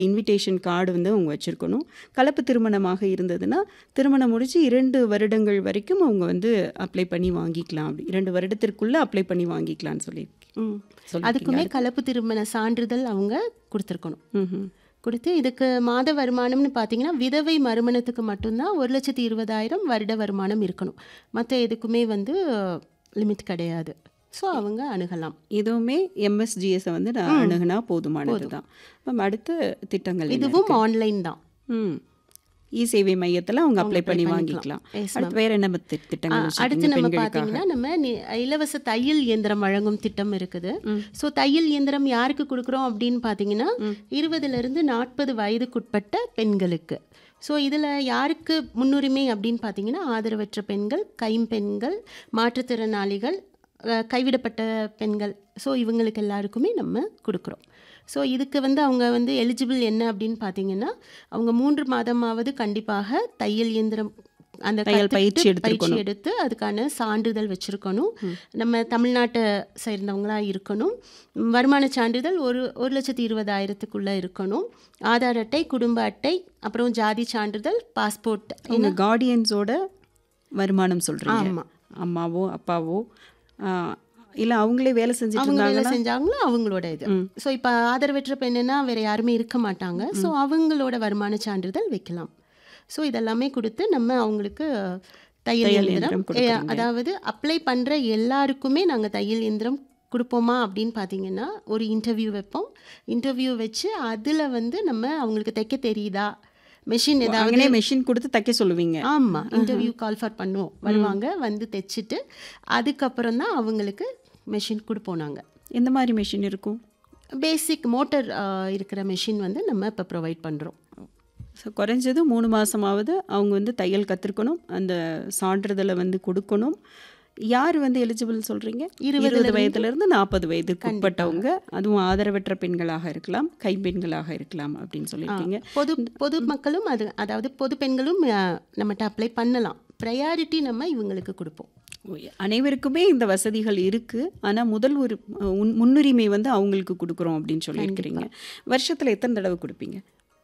Invitation card வந்து அவங்க வச்சுருக்கணும் கலப்பு திருமணமாக இருந்ததுன்னா திருமணம் முடிச்சு இரண்டு வருடங்கள் வரைக்கும் அவங்க வந்து அப்ளை பண்ணி வாங்கிக்கலாம் அப்படி இரண்டு வருடத்திற்குள்ளே அப்ளை பண்ணி வாங்கிக்கலாம்னு சொல்லியிருக்கேன் ம். சொல்லியிருக்கீங்க. அதுக்குமே கலப்பு திருமண சான்றிதழ் அவங்க கொடுத்துருக்கணும் ம்ஹும். கொடுத்து இதுக்கு மாத வருமானம்னு பார்த்தீங்கன்னா விதவை மறுமணத்துக்கு மட்டும்தான் ஒரு லட்சத்தி இருபதாயிரம் வருட வருமானம் இருக்கணும் மற்ற எதுக்குமே வந்து லிமிட் கிடையாது ஸோ அவங்க அணுகலாம் இதுவுமே எம்எஸ்ஜிஎஸை வந்து நான் அணுகுனா போதுமானது தான் மேம் அடுத்த திட்டங்கள் என்ன இதுவும் ஆன்லைன் தான் ம் இ சேவை மையத்தில் அவங்க அப்ளை பண்ணி வாங்கிக்கலாம் Yes, அடுத்து வேற என்ன தி- திட்டங்கள் அடுத்து வச்சிருக்கீங்க நம்ம பெண்களுக்காக பார்த்தீங்கன்னா நம்ம நி- இலவச தையல் இயந்திரம் வழங்கும் திட்டம் இருக்குது ஸோ தையல் இயந்திரம் யாருக்கு கொடுக்குறோம் அப்படின்னு பார்த்தீங்கன்னா இருபதுல இருந்து நாற்பது வயதுக்குட்பட்ட பெண்களுக்கு ஸோ இதில் யாருக்கு முன்னுரிமை அப்படின்னு பார்த்தீங்கன்னா ஆதரவற்ற பெண்கள் கைம்பெண்கள் மாற்றுத்திறனாளிகள் அஹ், கைவிடப்பட்ட பெண்கள் ஸோ இவங்களுக்கு எல்லாருக்குமே நம்ம கொடுக்குறோம் ஸோ இதுக்கு வந்து அவங்க வந்து எலிஜிபிள் என்ன அப்படின்னு பார்த்தீங்கன்னா அவங்க மூன்று மாதமாவது கண்டிப்பாக தையல் இயந்திரம் அந்த தையல் கத்துக்கிட்டு பயிற்சி எடுத்திருக்கணும். பயிற்சி எடுத்து அதுக்கான சான்றிதழ் வச்சுருக்கணும் நம்ம தமிழ்நாட்டை சேர்ந்தவங்களா இருக்கணும் ம், வருமான சான்றிதழ் ஒரு ஒரு லட்சத்தி இருபதாயிரத்துக்குள்ளே இருக்கணும் ஆதார் அட்டை குடும்ப அட்டை அப்புறம் ஜாதி சான்றிதழ் பாஸ்போர்ட் அவங்க கார்டியன்ஸோட வருமானம் சொல்றீங்க ஆமா. அம்மாவோ அப்பாவோ இல்லை அவங்களே வேலை செஞ்சுட்டு அவங்க வேலை இருந்தாங்கன்னா செஞ்சாங்களோ அவங்களோட இது ஸோ இப்போ ஆதரவற்ற பெண்ணுனா வேற யாருமே இருக்க மாட்டாங்க ஸோ அவங்களோட வருமான சான்றிதழ் வைக்கலாம் ஸோ இதெல்லாமே கொடுத்து நம்ம அவங்களுக்கு தையல் தையல் இயந்திரம் இயந்திரம் கொடுக்குறீங்க. ஏ, அதாவது அப்ளை பண்ணுற எல்லாருக்குமே நாங்கள் தையல் இயந்திரம் கொடுப்போமா அப்படின்னு பார்த்தீங்கன்னா ஒரு இன்டர்வியூ வைப்போம் இன்டர்வியூ வச்சு அதில் வந்து நம்ம அவங்களுக்கு தைக்க தெரியுதா மெஷின் ஏதாவது அங்கனே மெஷின் கொடுத்து தைக்க சொல்லுவீங்க ஆமாம் இன்டர்வியூ கால் ஃபார் பண்ணுவோம் வருவாங்க வந்து தைச்சிட்டு அதுக்கப்புறம் தான் அவங்களுக்கு மெஷின் கொடுப்போம் நாங்கள் எந்த மாதிரி மெஷின் இருக்கும் பேசிக் மோட்டர் இருக்கிற மெஷின் வந்து நம்ம இப்போ ப்ரொவைட் பண்ணுறோம் ஸோ குறைஞ்சது மூணு மாதமாவது அவங்க வந்து தையல் கற்றுக்கணும் அந்த சான்றிதழை வந்து கொடுக்கணும் யார் வந்து எலிஜிபிள் சொல்கிறீங்க இருபது வயதுலேருந்து நாற்பது வயதுக்கு உட்பட்டவங்க அதுவும் ஆதரவற்ற பெண்களாக இருக்கலாம் கைப்பெண்களாக இருக்கலாம் அப்படின்னு சொல்லியிருக்கீங்க பொது பொது மக்களும் அது அதாவது பொது பெண்களும் அஹ், நம்மகிட்ட அப்ளை பண்ணலாம் ப்ரையாரிட்டி நம்ம இவங்களுக்கு கொடுப்போம் அனைவருக்குமே இந்த வசதிகள் இருக்குது ஆனால் முதல் ஒரு முன்- முன்னுரிமை வந்து அவங்களுக்கு கொடுக்குறோம் அப்படின்னு சொல்லியிருக்கிறீங்க வருஷத்தில் எத்தனை தடவை கொடுப்பீங்க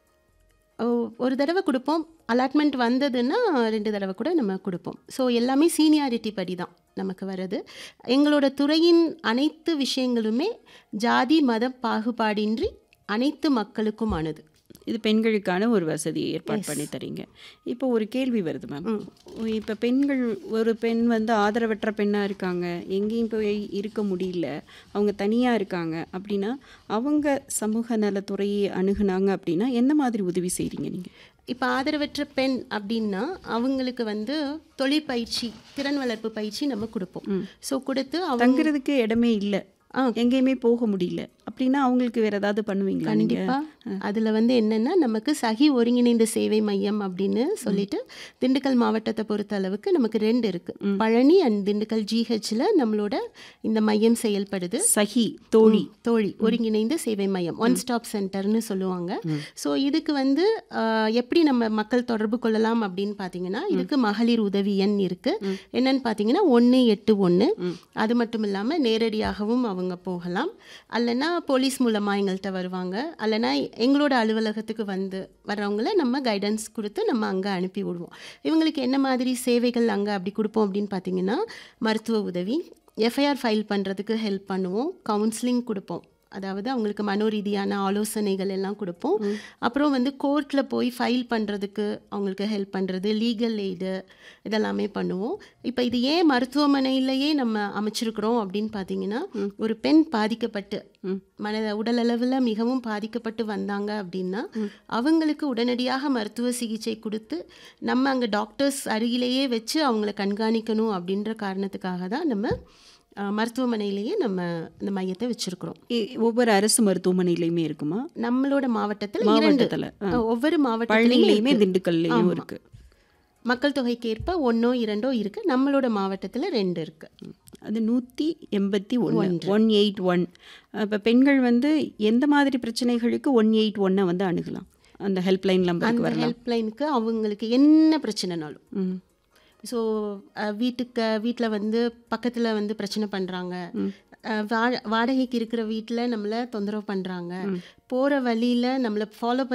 ஓ- ஒரு தடவை கொடுப்போம் அலாட்மெண்ட் வந்ததுன்னா ரெண்டு தடவை கூட நம்ம கொடுப்போம் ஸோ எல்லாமே சீனியாரிட்டி படி தான் நமக்கு வர்றது எங்களோட துறையின் அனைத்து விஷயங்களுமே ஜாதி மத பாகுபாடின்றி அனைத்து மக்களுக்குமானது இது பெண்களுக்கான ஒரு வசதியை ஏற்பாடு பண்ணி தரீங்க இப்போ ஒரு கேள்வி வருது மேம் இப்போ பெண்கள் ஒரு பெண் வந்து ஆதரவற்ற பெண்ணாக இருக்காங்க எங்கேயும் போய் இருக்க முடியல அவங்க தனியாக இருக்காங்க அப்படின்னா அவங்க சமூக நலத்துறையை அணுகுனாங்க அப்படின்னா என்ன மாதிரி உதவி செய்கிறீங்க நீங்கள் இப்போ ஆதரவற்ற பெண் அப்படின்னா அவங்களுக்கு வந்து தொழிற்பயிற்சி திறன் வளர்ப்பு பயிற்சி நம்ம கொடுப்போம் ஸோ கொடுத்து அவங்க தங்குறதுக்கு இடமே இல்லை எங்கேயுமே போக முடியல அப்படின்னா அவங்களுக்கு வேற ஏதாவது பண்ணுவீங்களா நீங்க கண்டிப்பா அதுல வந்து என்னன்னா நமக்கு சகி ஒருங்கிணைந்த சேவை மையம் அப்படின்னு சொல்லிட்டு திண்டுக்கல் மாவட்டத்தை பொறுத்த அளவுக்கு நமக்கு ரெண்டு இருக்கு பழனி அண்ட் திண்டுக்கல் ஜிஹெச்ல நம்மளோட இந்த மையம் செயல்படுது சகி தோழி தோழி ஒருங்கிணைந்த சேவை மையம் ஒன் ஸ்டாப் சென்டர்னு சொல்லுவாங்க ஸோ இதுக்கு வந்து ஆஹ், எப்படி நம்ம மக்கள் தொடர்பு கொள்ளலாம் அப்படின்னு பார்த்தீங்கன்னா இதுக்கு மகளிர் உதவி எண் இருக்கு என்னன்னு பார்த்தீங்கன்னா ஒன்று எட்டு ஒன்று அது மட்டும் இல்லாமல் நேரடியாகவும் அவங்க போகலாம் அல்லனா போலீஸ் மூலமாக எங்கள்கிட்ட வருவாங்க அல்லனா எங்களோட அலுவலகத்துக்கு வந்து வர்றவங்கள நம்ம கைடன்ஸ் கொடுத்து நம்ம அங்கே அனுப்பி விடுவோம் இவங்களுக்கு என்ன மாதிரி சேவைகள் அங்கே அப்படி கொடுப்போம் அப்படின்னு பார்த்தீங்கன்னா மருத்துவ உதவி எஃப்ஐஆர் ஃபைல் பண்ணுறதுக்கு ஹெல்ப் பண்ணுவோம் கவுன்சிலிங் கொடுப்போம் அதாவது அவங்களுக்கு மனோரீதியான ஆலோசனைகள் எல்லாம் கொடுப்போம் அப்புறம் வந்து கோர்ட்டில் போய் ஃபைல் பண்ணுறதுக்கு அவங்களுக்கு ஹெல்ப் பண்ணுறது லீகல் எய்டு இதெல்லாமே பண்ணுவோம் இப்போ இது ஏன் மருத்துவமனையிலேயே நம்ம அமைச்சிருக்கிறோம் அப்படின்னு பார்த்தீங்கன்னா ஒரு பெண் பாதிக்கப்பட்டு மன உடலளவில் மிகவும் பாதிக்கப்பட்டு வந்தாங்க அப்படின்னா அவங்களுக்கு உடனடியாக மருத்துவ சிகிச்சை கொடுத்து நம்ம அங்கே டாக்டர்ஸ் அருகிலேயே வச்சு அவங்கள கண்காணிக்கணும் அப்படின்ற காரணத்துக்காக தான் நம்ம அஹ், மருத்துவமனையிலேயே நம்ம இந்த மையத்தை வச்சிருக்கிறோம் இ- ஒவ்வொரு அரசு மருத்துவமனையிலையுமே இருக்குமா நம்மளோட மாவட்டத்தில் இரண்டு மாவட்டத்துல ஆ. அஹ், ஒவ்வொரு பழனிலையுமே மாவட்டத்திலையுமே திண்டுக்கல்லையும் இருக்கு மக்கள் தொகைக்கு ஏற்ப ஒன்றோ இரண்டோ இருக்கு நம்மளோட மாவட்டத்தில் ரெண்டு இருக்கு அது நூற்றி எண்பத்தி ஒன்று ஒன் எயிட் ஒன் இப்போ பெண்கள் வந்து எந்த மாதிரி பிரச்சனைகளுக்கு ஒன் எயிட் ஒன்னை வந்து அணுகலாம் அந்த ஹெல்ப்லைன் நம்பருக்கு அந்த வரலாம் ஹெல்ப்லைனுக்கு அவங்களுக்கு என்ன பிரச்சனைனாலும் ம் ஸோ வீட்டுக்கு வீட்டில் வந்து பக்கத்தில் வந்து பிரச்சனை பண்ணுறாங்க வாடகைக்கு இருக்கிற வீட்டில் நம்மளை தொந்தரவு பண்ணுறாங்க போகிற வழியில் நம்மளை ஃபாலோ